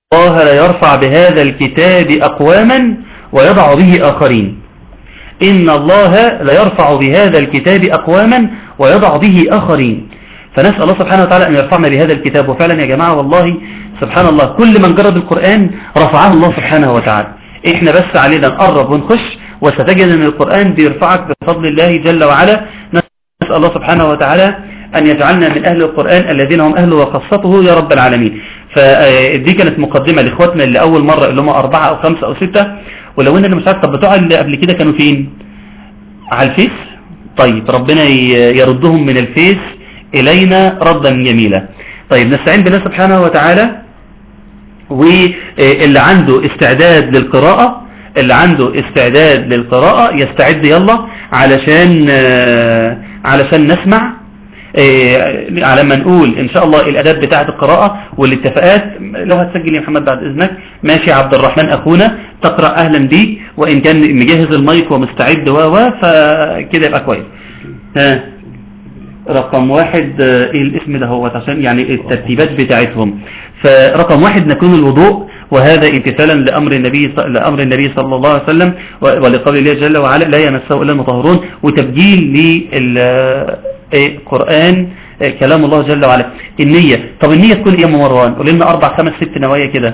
الله ليرفع بهذا الكتاب أقواما ويضع به آخرين إن الله ليرفع بهذا الكتاب أقواما ويضع به آخرين فنسأل الله سبحانه وتعالى أن يرفعنا بهذا الكتاب وفعلا يا جماعة والله سبحان الله كل من جرب القرآن رفعه الله سبحانه وتعالى احنا بس علينا نقرب ونخش وستجد أن القرآن بيرفعك بفضل الله جل وعلا نسأل الله سبحانه وتعالى أن يجعلنا من أهل القرآن الذين هم أهل وخاصته يا رب العالمين فدي كانت مقدمة لإخواتنا اللي أول مرة اللي هم أربعة أو خمسة أو ستة ولو إن أنا مش عارف طب بتوع اللي قبل كده كانوا فين على الفيس طيب ربنا يردهم من الفيس إلينا ردا جميلا طيب نستعين بالله سبحانه وتعالى واللي عنده استعداد للقراءة اللي عنده استعداد للقراءة يستعد يلا علشان علشان نسمع على ما نقول ان شاء الله الاداب بتاعه القراءة والاتفاقات لو هتسجل يا محمد بعد اذنك ماشي عبد الرحمن اخونا تقرأ اهلا بيك وان كان مجهز المايك ومستعد و فكده يبقى كويس ها رقم واحد ايه الاسم ده هو عشان يعني الترتيبات بتاعتهم فرقم واحد نكون الوضوء وهذا امتثالا لأمر النبي لأمر النبي صلى الله عليه وسلم ولقول الله جل وعلا لا يمسه إلا المطهرون وتبجيل للقرآن كلام الله جل وعلا النية طب النية تكون ايه مروان قول لنا اربع خمس ست نوايا كده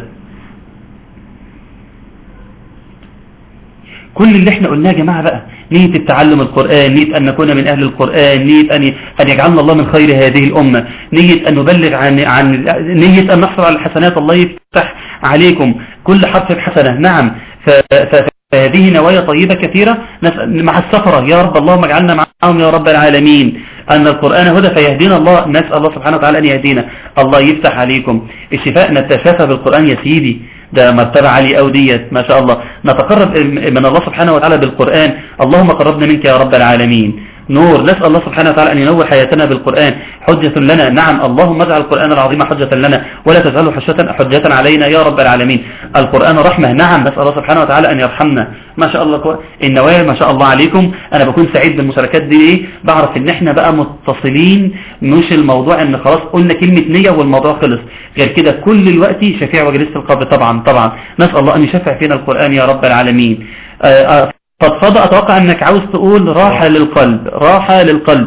كل اللي احنا قلناه يا جماعة بقى نية التعلم القرآن نية أن نكون من أهل القرآن نية أن أن يجعلنا الله من خير هذه الأمة نية أن نبلغ عن عن نية أن نحصل على الحسنات الله يفتح عليكم كل حرف حسنة نعم فهذه نوايا طيبة كثيرة مع السفرة يا رب اللهم اجعلنا معهم يا رب العالمين أن القرآن هدى فيهدينا الله نسأل الله سبحانه وتعالى أن يهدينا الله يفتح عليكم الشفاء نتشافى بالقرآن يا سيدي ده مرتبة عالية أو ديت ما شاء الله نتقرب من الله سبحانه وتعالى بالقرآن اللهم قربنا منك يا رب العالمين نور نسأل الله سبحانه وتعالى أن ينور حياتنا بالقرآن حجة لنا نعم اللهم اجعل القرآن العظيم حجة لنا ولا تجعله حجة, حجة علينا يا رب العالمين القرآن رحمة نعم نسأل الله سبحانه وتعالى أن يرحمنا ما شاء الله النوايا ما شاء الله عليكم أنا بكون سعيد بالمشاركات دي إيه بعرف إن إحنا بقى متصلين مش الموضوع إن خلاص قلنا كلمة نية والموضوع خلص غير كده كل الوقت شفيع وجلسة القبر طبعا طبعا نسأل الله أن يشفع فينا القرآن يا رب العالمين فضفضة أتوقع أنك عاوز تقول راحة للقلب راحة للقلب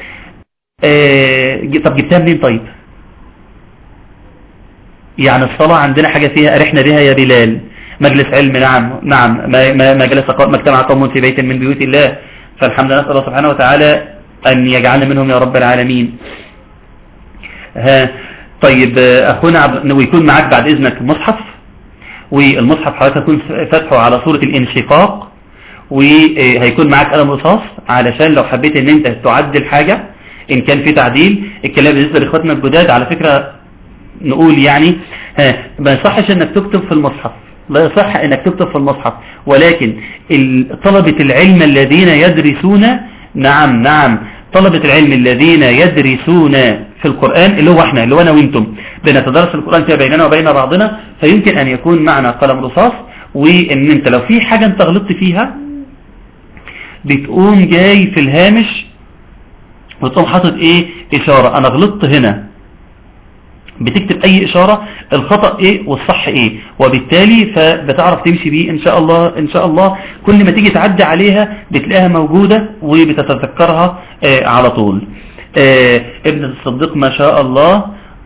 آه طب جبتها منين طيب يعني الصلاة عندنا حاجة فيها أرحنا بها يا بلال مجلس علم نعم نعم مجلس مجتمع قوم في بيت من بيوت الله فالحمد لله الله سبحانه وتعالى أن يجعلنا منهم يا رب العالمين ها طيب أخونا عبد ويكون معاك بعد إذنك مصحف والمصحف حضرتك تكون فتحه على صورة الانشقاق وهيكون معاك قلم رصاص علشان لو حبيت ان انت تعدل حاجة ان كان في تعديل الكلام بالنسبة لاخواتنا الجداد على فكرة نقول يعني ها ما يصحش انك تكتب في المصحف لا يصح انك تكتب في المصحف ولكن طلبة العلم الذين يدرسون نعم نعم طلبة العلم الذين يدرسون في القرآن اللي هو احنا اللي هو انا وانتم بنتدرس القرآن فيها بيننا وبين بعضنا فيمكن ان يكون معنا قلم رصاص وان انت لو في حاجة انت غلطت فيها بتقوم جاي في الهامش وتقوم حاطط ايه اشارة انا غلطت هنا بتكتب اي اشارة الخطأ ايه والصح ايه وبالتالي فبتعرف تمشي بيه ان شاء الله ان شاء الله كل ما تيجي تعدي عليها بتلاقيها موجودة وبتتذكرها آه على طول آه ابن الصديق ما شاء الله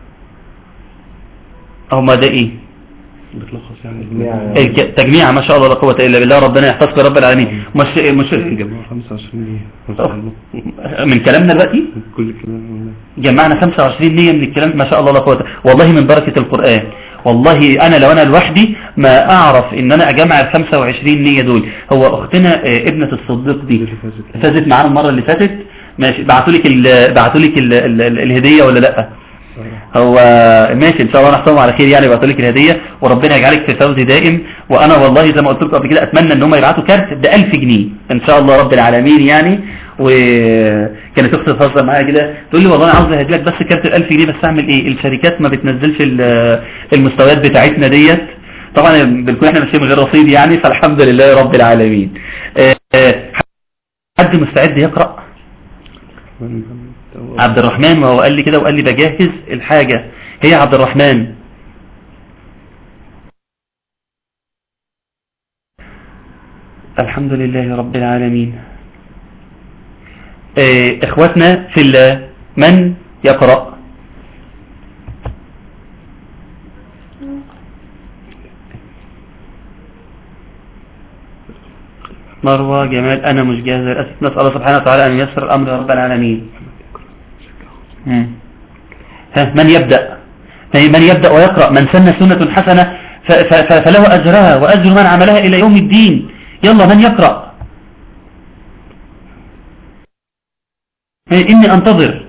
هما ده ايه بتلخص يعني تجميع ما شاء الله لا قوة الا بالله ربنا يحفظك يا رب العالمين مش مش 25 من كلامنا دلوقتي كل كلام جمعنا 25 نية من الكلام ما شاء الله لا قوة والله من بركة القرآن والله انا لو انا لوحدي ما اعرف ان انا اجمع ال 25 نية دول هو اختنا ابنة الصديق دي فازت معانا المرة اللي فاتت ماشي بعتوا لك بعتوا لك الهدية ولا لا هو ماشي ان شاء الله نحصلهم على خير يعني يبعتوا لك الهديه وربنا يجعلك في فوز دائم وانا والله زي ما قلت لكم قبل كده اتمنى ان هم يبعتوا كارت ب 1000 جنيه ان شاء الله رب العالمين يعني وكانت اختي تهزر معايا كده تقول لي والله انا عاوز اهدي لك بس كارت ال 1000 جنيه بس اعمل ايه الشركات ما بتنزلش المستويات بتاعتنا ديت طبعا بنكون احنا ماشيين من غير رصيد يعني فالحمد لله رب العالمين حد مستعد يقرأ عبد الرحمن وهو قال لي كده وقال لي بجهز الحاجة هي عبد الرحمن الحمد لله رب العالمين آه، اخواتنا في الله من يقرأ مروة جمال انا مش جاهز للاسف نسال الله سبحانه وتعالى ان ييسر الامر يا رب العالمين مم. ها من يبدا من يبدا ويقرا من سن سنه حسنه ف- ف- ف- فله اجرها واجر من عملها الى يوم الدين يلا من يقرا ها، اني انتظر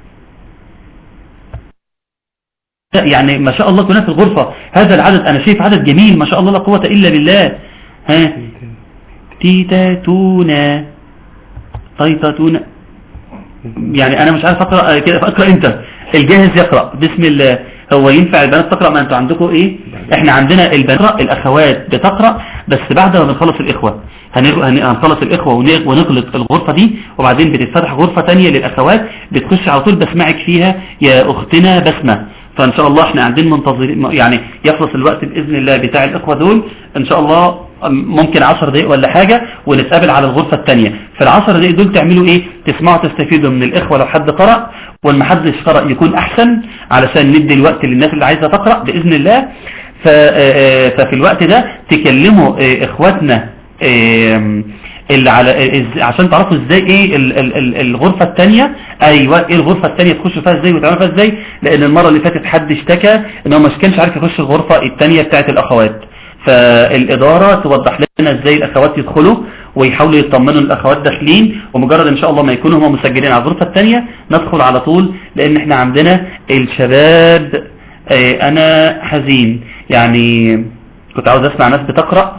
يعني ما شاء الله كنا في الغرفة هذا العدد انا شايف عدد جميل ما شاء الله لا قوة الا بالله ها تيتا تونا تيتا تونا يعني انا مش عارف اقرا آه، كده فاقرا انت الجاهز يقرا بسم الله هو ينفع البنات تقرا ما انتوا عندكم ايه احنا عندنا البنات الاخوات بتقرا بس بعد ما بنخلص الاخوه هنغ- هن- هنخلص الاخوه ونغ- ونغلق الغرفه دي وبعدين بتتفتح غرفه تانية للاخوات بتخش على طول بسمعك فيها يا اختنا بسمه فان شاء الله احنا قاعدين منتظرين يعني يخلص الوقت باذن الله بتاع الاخوه دول ان شاء الله ممكن 10 دقايق ولا حاجة ونتقابل على الغرفة التانية في العشر دقايق دول تعملوا ايه تسمعوا تستفيدوا من الاخوة لو حد قرأ والما حدش قرأ يكون احسن علشان ندي الوقت للناس اللي عايزة تقرأ بإذن الله ف- آه، ففي الوقت ده تكلموا آه، اخواتنا آم، اللي على إز- عشان تعرفوا ازاي ايه ال- ال- ال- الغرفة التانية ايوه ايه الغرفة التانية تخشوا فيها ازاي وتعملوا فيها ازاي لان المرة اللي فاتت حد اشتكى ان هو مش كانش عارف يخش الغرفة التانية بتاعت الاخوات فالإدارة توضح لنا ازاي الأخوات يدخلوا ويحاولوا يطمنوا الأخوات داخلين ومجرد إن شاء الله ما يكونوا هم مسجلين على الغرفة الثانية ندخل على طول لأن احنا عندنا الشباب آه، أنا حزين يعني كنت عاوز أسمع ناس بتقرأ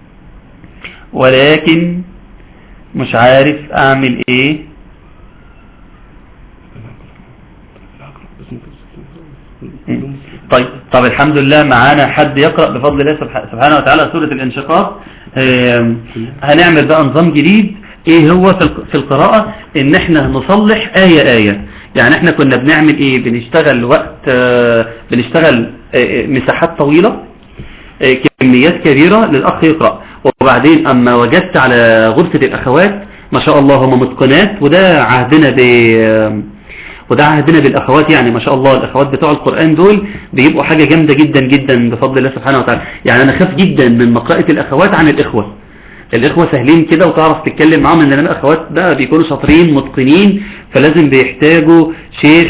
ولكن مش عارف أعمل إيه طيب طب الحمد لله معانا حد يقرأ بفضل الله سبح- سبحانه وتعالى سورة الانشقاق آم، هنعمل بقى نظام جديد ايه هو في الق- في القراءة ان احنا نصلح آية آية يعني احنا كنا بنعمل ايه بنشتغل وقت آه، بنشتغل آه، آه، مساحات طويلة آه، كميات كبيرة للأخ يقرأ وبعدين أما وجدت على غرفة الأخوات ما شاء الله هم متقنات وده عهدنا ب وده عهدنا بالأخوات يعني ما شاء الله الأخوات بتوع القرآن دول بيبقوا حاجة جامدة جدا جدا بفضل الله سبحانه وتعالى يعني أنا خاف جدا من مقرأة الأخوات عن الإخوة الإخوة سهلين كده وتعرف تتكلم معاهم إن الأخوات بقى بيكونوا شاطرين متقنين فلازم بيحتاجوا شيخ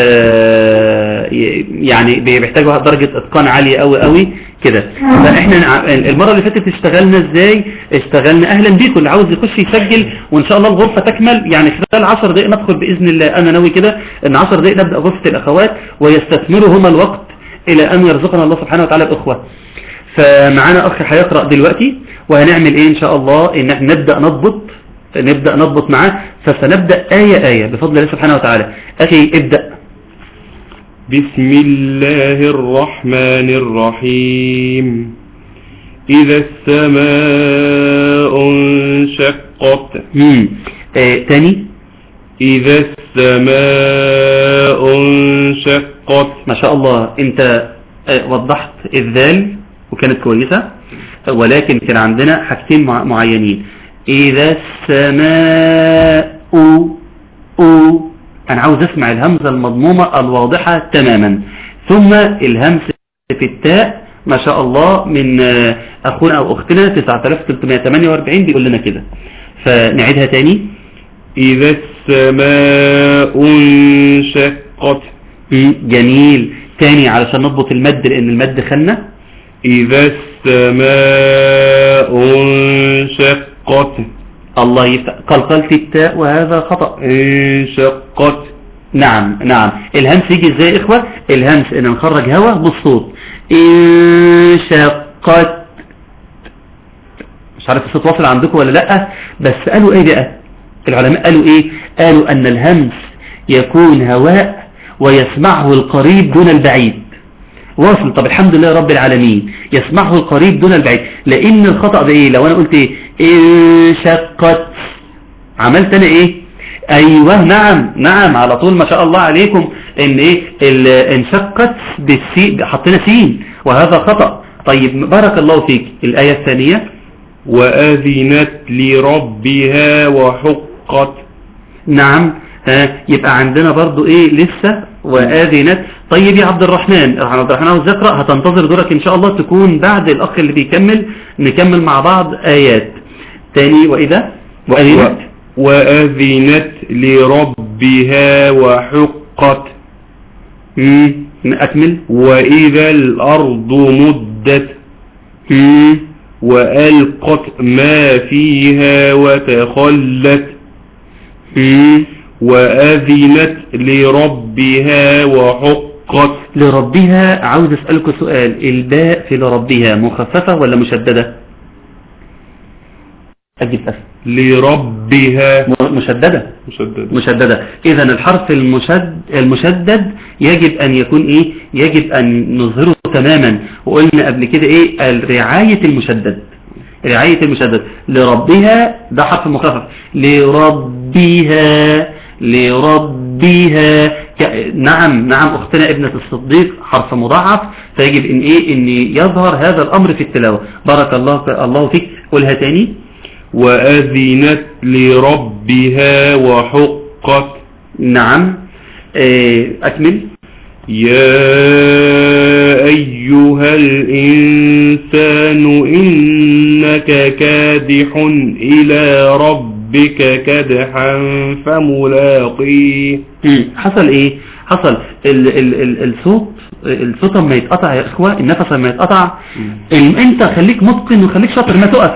آه، يعني بيحتاجوا درجة إتقان عالية قوي قوي كده فاحنا نع- المرة اللي فاتت اشتغلنا ازاي اشتغلنا اهلا بيكم اللي عاوز يخش يسجل وان شاء الله الغرفة تكمل يعني خلال 10 دقائق ندخل باذن الله انا ناوي كده ان 10 دقائق نبدأ غرفة الاخوات ويستثمروا هما الوقت الى ان يرزقنا الله سبحانه وتعالى الاخوة فمعانا اخ هيقرأ دلوقتي وهنعمل ايه ان شاء الله ان احنا نبدأ نضبط نبدأ نضبط معاه فسنبدأ آية آية بفضل الله سبحانه وتعالى أخي ابدأ بسم الله الرحمن الرحيم إذا السماء انشقت مم. آه تاني إذا السماء انشقت ما شاء الله انت آه، وضحت الذال وكانت كويسة ولكن كان عندنا حاجتين مع- معينين إذا السماء أو أنا عاوز أسمع الهمزة المضمومة الواضحة تماما ثم الهمس في التاء ما شاء الله من آه، أخونا أو أختنا 9348 بيقول لنا كده فنعيدها تاني إذا السماء انشقت مم، جميل تاني علشان نضبط المد لأن المد خنة إذا السماء انشقت الله يفتح قلقلت التاء وهذا خطأ انشقت نعم نعم الهمس يجي ازاي يا اخوة الهمس ان نخرج هوا بالصوت انشقت مش عارف الصوت واصل عندكم ولا لا بس قالوا ايه بقى العلماء قالوا ايه قالوا ان الهمس يكون هواء ويسمعه القريب دون البعيد واصل طب الحمد لله رب العالمين يسمعه القريب دون البعيد لان الخطأ ده ايه لو انا قلت ايه انشقت عملت انا ايه ايوه نعم نعم على طول ما شاء الله عليكم ان ايه ال- انشقت بالسين حطينا سين وهذا خطأ طيب بارك الله فيك الآية الثانية وأذنت لربها وحقت نعم ها يبقى عندنا برضو ايه لسه وآذنت طيب يا عبد الرحمن عبد الرحمن عاوز يقرأ هتنتظر دورك ان شاء الله تكون بعد الاخ اللي بيكمل نكمل مع بعض ايات تاني واذا وآذنت وأذنت لربها وحقت مم. اكمل وإذا الأرض مدت مم. وألقت ما فيها وتخلت مم. وأذنت لربها وحقت لربها عاوز اسألكم سؤال الباء في لربها مخففة ولا مشددة اجيب اسف لربها م- مشددة مشدد مشددة اذا الحرف المشد المشدد يجب ان يكون ايه يجب ان نظهره تماما وقلنا قبل كده ايه الرعاية المشدد رعاية المشدد لربها ده حرف مخفف لربها لربها ك- نعم نعم اختنا ابنة الصديق حرف مضاعف فيجب ان ايه ان يظهر هذا الامر في التلاوة بارك الله الله فيك قولها تاني وأذنت لربها وحقت نعم آه، أكمل يا أيها الإنسان إنك كادح إلى ربك كدحا فملاقيه مم. حصل إيه حصل ال ال ال الصوت الصوت لما يتقطع يا إخوة النفس لما يتقطع ال- أنت خليك متقن وخليك شاطر ما تقف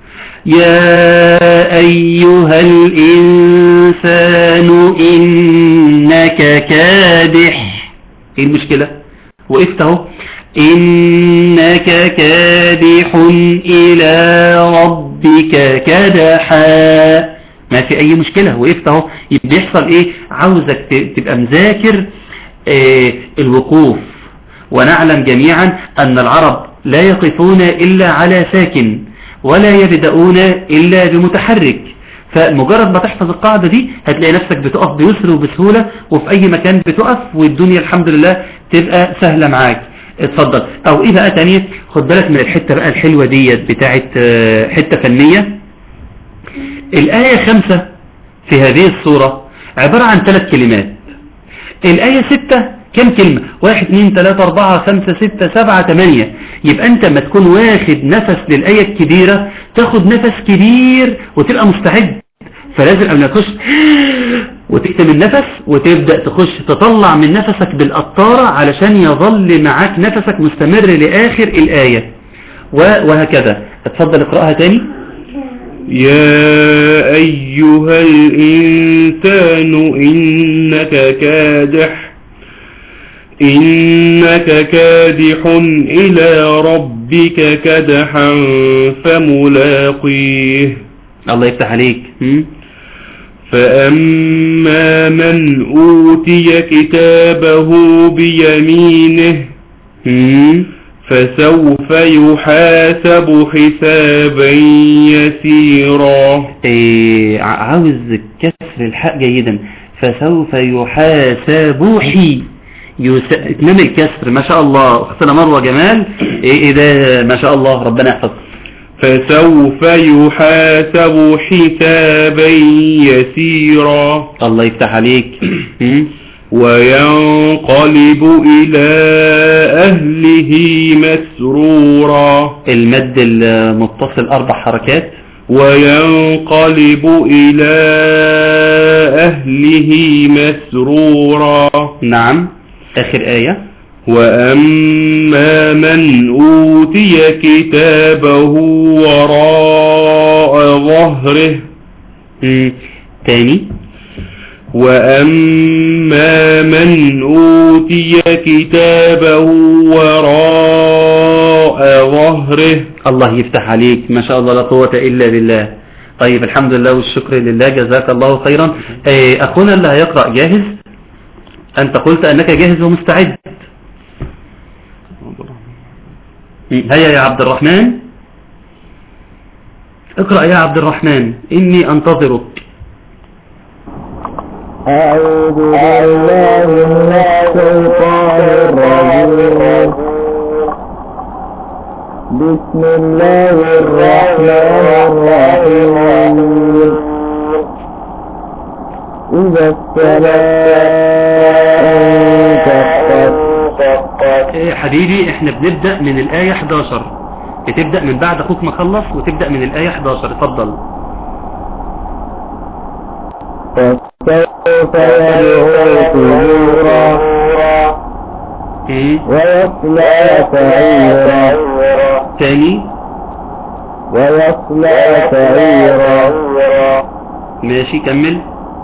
يا أيها الإنسان إنك كادح إيه المشكلة وقفت اهو إنك كادح إلى ربك كدحا ما في أي مشكلة وقفت اهو يبقى بيحصل إيه عاوزك ت- تبقى مذاكر آه الوقوف ونعلم جميعا أن العرب لا يقفون إلا على ساكن ولا يبدأون إلا بمتحرك فمجرد ما تحفظ القاعدة دي هتلاقي نفسك بتقف بيسر وبسهولة وفي أي مكان بتقف والدنيا الحمد لله تبقى سهلة معاك اتفضل أو إيه بقى تانية خد بالك من الحتة بقى الحلوة ديت بتاعت آه، حتة فنية الآية خمسة في هذه الصورة عبارة عن ثلاث كلمات الآية ستة كم كلمة واحد اثنين ثلاثة أربعة خمسة ستة سبعة ثمانية يبقى أنت ما تكون واخد نفس للآية الكبيرة تاخد نفس كبير وتبقى مستعد فلازم قبل ما تخش وتكتم النفس وتبدأ تخش تطلع من نفسك بالقطارة علشان يظل معاك نفسك مستمر لآخر الآية و- وهكذا اتفضل اقرأها تاني يا أيها الإنسان إنك كادح إنك كادح إلى ربك كدحا فملاقيه الله يفتح عليك م? فأما من أوتي كتابه بيمينه م? فسوف يحاسب حسابا يسيرا إيه ع- عاوز كسر الحاء جيدا فسوف يحاسب حي يس... اتمام الكسر ما شاء الله اختنا مروة جمال ايه ايه ده ما شاء الله ربنا يحفظك فسوف يحاسب حسابا يسيرا الله يفتح عليك م? وينقلب إلى أهله مسرورا المد المتصل اربع حركات وينقلب إلى أهله مسرورا نعم اخر آية وأما من أوتي كتابه وراء ظهره م? تاني وأما من أوتي كتابه وراء ظهره الله يفتح عليك ما شاء الله لا قوة إلا بالله طيب الحمد لله والشكر لله جزاك الله خيرا إيه، أخونا اللي هيقرأ جاهز أنت قلت أنك جاهز ومستعد هيا يا عبد الرحمن اقرأ يا عبد الرحمن إني أنتظرك أعوذ بالله من الشيطان الرجيم بسم الله الرحمن الرحيم إذا السماء انشقت إيه حبيبي احنا بنبدأ من الآية 11 بتبدأ من بعد اخوك ما خلص وتبدأ من الآية 11 اتفضل فسوف يدعو ثبورا ايه ويصلى سعيرا تاني ويصلى سعيرا ماشي كمل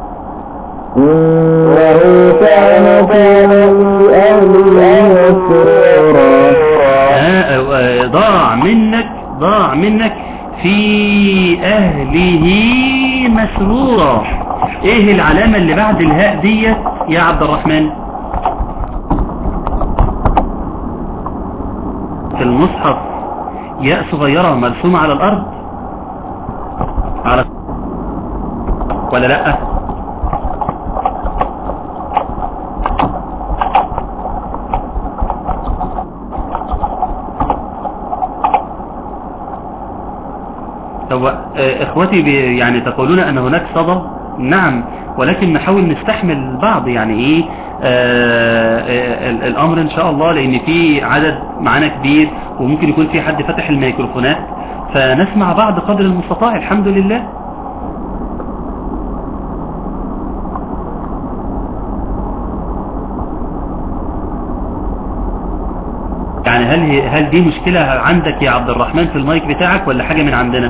إنه كان في أهله مسرورا آه آه، ضاع منك ضاع منك في أهله مسرورا ايه العلامة اللي بعد الهاء ديت يا عبد الرحمن في المصحف ياء صغيرة مرسومة على الأرض على ولا لأ هو آه، اخوتي بي- يعني تقولون ان هناك صدى نعم ولكن نحاول نستحمل بعض يعني ايه آه آه، ال- الامر ان شاء الله لان في عدد معانا كبير وممكن يكون في حد فتح الميكروفونات فنسمع بعض قدر المستطاع الحمد لله يعني هل هي- هل دي مشكلة عندك يا عبد الرحمن في المايك بتاعك ولا حاجة من عندنا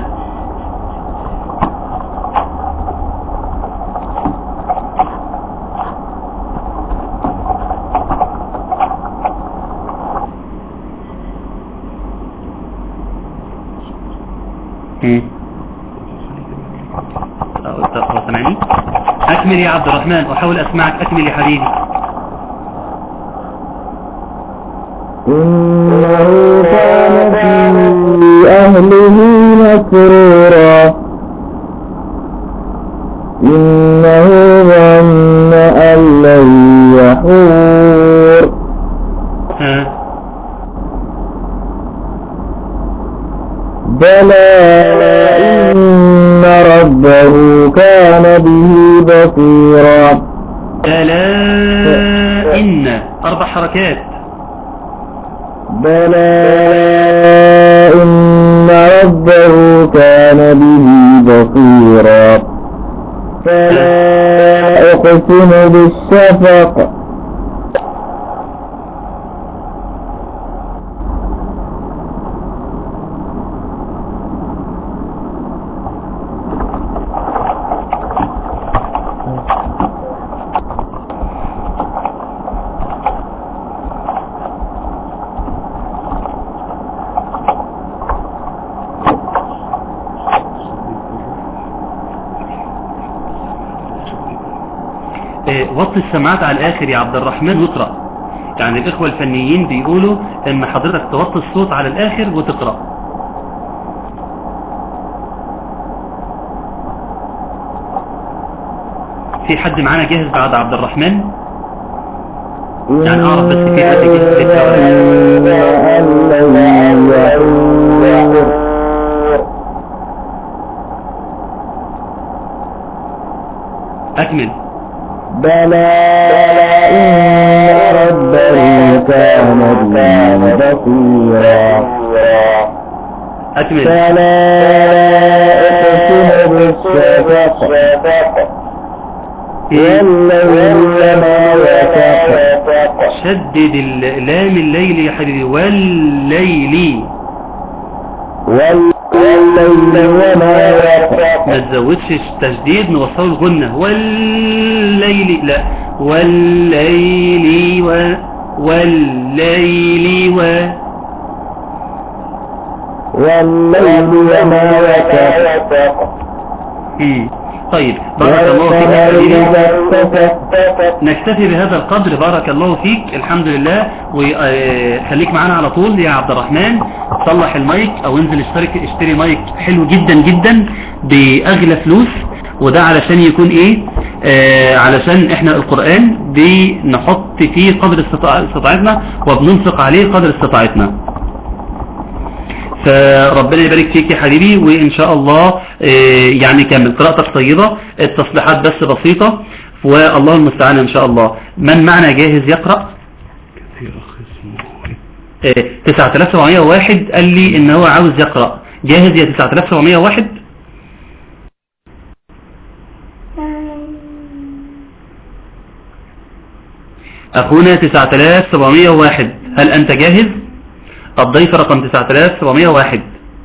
مم. أه، أنت- هو سامعني أكمل يا عبد الرحمن أحاول أسمعك أكمل يا حبيبي إنه كان في أهله مسرورا إنه ظن أن لن يحور ها بلى إن ربه كان به بصيرا ألا إن أربع حركات بلى إن ربه كان به بصيرا فلا أقسم بالشفق إيه، وطي السماعات على الآخر يا عبد الرحمن واقرأ يعني الإخوة الفنيين بيقولوا إن حضرتك توطي الصوت على الآخر وتقرأ في حد معانا جاهز بعد عبد الرحمن يعني أعرف بس في حد جاهز لسه ولا لا؟ أن لن يحور أكمل بلى إن ربه كان به بصيرا أكمل فلا أقسم بالشفق والليل وما وسق شدد ال- لام الليل يا حبيبي والليل والليل وما وسق ما تزودش تشديد نوصله الغنة والليل لا والليل و والليل و والليل وما وسق مم. طيب بارك الله فيك يا والقمر حبيبي إذا اتسق نكتفي بهذا القدر بارك الله فيك الحمد لله وخليك معانا على طول يا عبد الرحمن صلح المايك او انزل اشترك اشتري مايك حلو جدا جدا باغلى فلوس وده علشان يكون ايه آه علشان احنا القرآن بنحط فيه قدر استطاع- استطاعتنا وبننفق عليه قدر استطاعتنا فربنا يبارك فيك يا حبيبي وإن شاء الله آه، يعني كمل قراءتك طيبة التصليحات بس بسيطة والله المستعان إن شاء الله من معنا جاهز يقرأ في أخ اسمه آه، 9701 قال لي إن هو عاوز يقرأ جاهز يا 9701 أخونا 9701 هل أنت جاهز الضيف رقم 9701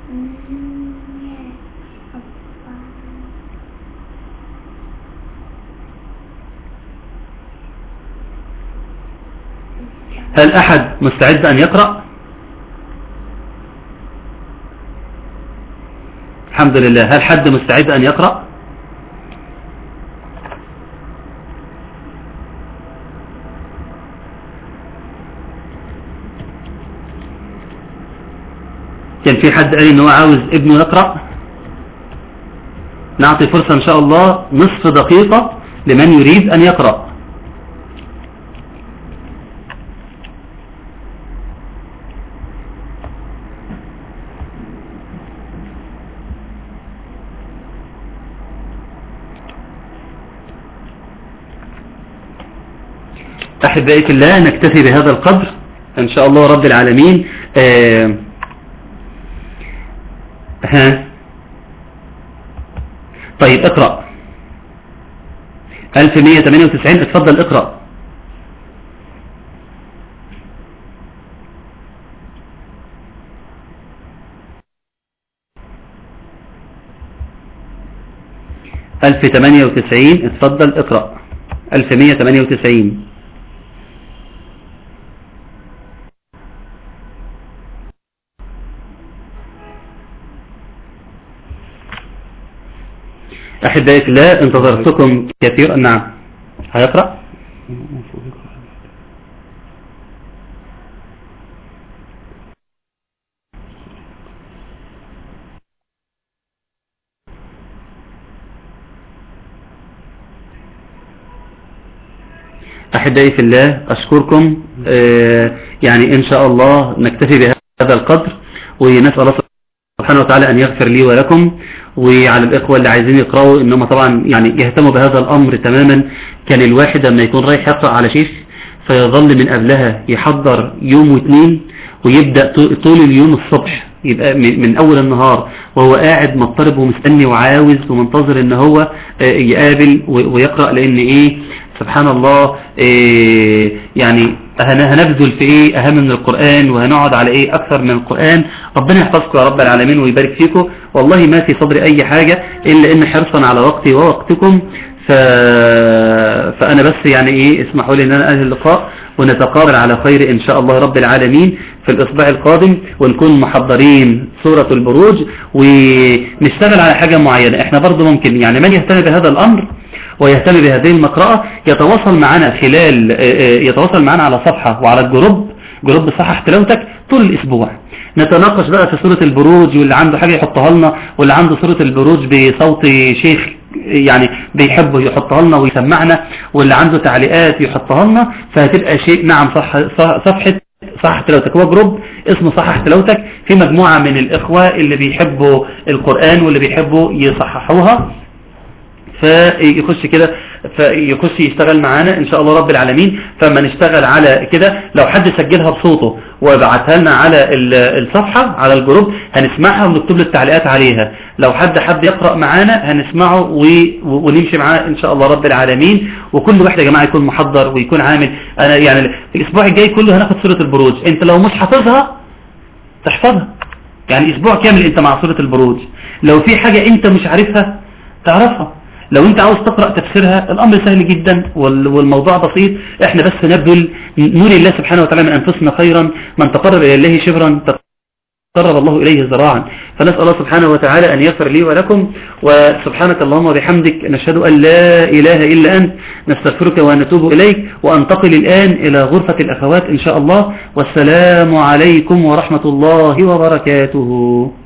هل أحد مستعد أن يقرأ الحمد لله هل حد مستعد أن يقرأ كان في حد قال ان هو عاوز ابنه يقرأ نعطي فرصة ان شاء الله نصف دقيقة لمن يريد ان يقرأ أحبائي في الله نكتفي بهذا القدر إن شاء الله رب العالمين آه ها طيب اقرأ 1198 اتفضل اقرأ ألف تمانية وتسعين اتفضل اقرأ ألف مية تمانية وتسعين أحبائي في الله انتظرتكم كثيرا نعم هيقرأ أحبائي في الله أشكركم آه، يعني إن شاء الله نكتفي بهذا القدر ونسأل الله سبحانه وتعالى أن يغفر لي ولكم وعلى الإخوة اللي عايزين يقرأوا إنهم طبعا يعني يهتموا بهذا الأمر تماما كان الواحد لما يكون رايح يقرأ على شيخ فيظل من قبلها يحضر يوم واثنين ويبدأ طول اليوم الصبح يبقى من من أول النهار وهو قاعد مضطرب ومستني وعاوز ومنتظر إن هو آه، يقابل و- ويقرأ لأن إيه سبحان الله إيه يعني هن- هنبذل في ايه اهم من القرآن وهنقعد على ايه اكثر من القرآن ربنا يحفظكم يا رب العالمين ويبارك فيكم والله ما في صدري اي حاجة الا ان حرصا على وقتي ووقتكم ف... فانا بس يعني ايه اسمحوا لي ان انا انهي اللقاء ونتقابل على خير ان شاء الله رب العالمين في الاسبوع القادم ونكون محضرين سورة البروج ونشتغل على حاجة معينة احنا برضو ممكن يعني من يهتم بهذا الامر ويهتم بهذه المقرأة يتواصل معنا خلال آه، آه، يتواصل معنا على صفحة وعلى الجروب جروب صحح تلاوتك طول الأسبوع نتناقش بقى في سورة البروج واللي عنده حاجة يحطها لنا واللي عنده سورة البروج بصوت شيخ يعني بيحبه يحطها لنا ويسمعنا واللي عنده تعليقات يحطها لنا فهتبقى شيء نعم صح صح- صفحة صحح تلاوتك هو جروب اسمه صحح تلاوتك في مجموعة من الإخوة اللي بيحبوا القرآن واللي بيحبوا يصححوها فيخش كده فيخش يشتغل معانا ان شاء الله رب العالمين فما نشتغل على كده لو حد سجلها بصوته وبعتها لنا على ال- الصفحة على الجروب هنسمعها ونكتب له التعليقات عليها لو حد حب يقرأ معانا هنسمعه و- و- ونمشي معاه ان شاء الله رب العالمين وكل واحد يا جماعة يكون محضر ويكون عامل انا يعني الاسبوع الجاي كله هناخد سورة البروج انت لو مش حافظها تحفظها يعني اسبوع كامل انت مع سورة البروج لو في حاجة انت مش عارفها تعرفها لو انت عاوز تقرأ تفسيرها الامر سهل جدا وال- والموضوع بسيط احنا بس نبذل نور الله سبحانه وتعالى من انفسنا خيرا من تقرب الى الله شبرا تقرب الله اليه ذراعا فنسأل الله سبحانه وتعالى ان يغفر لي ولكم وسبحانك اللهم وبحمدك نشهد ان لا اله الا انت نستغفرك ونتوب اليك وانتقل الان الى غرفة الاخوات ان شاء الله والسلام عليكم ورحمة الله وبركاته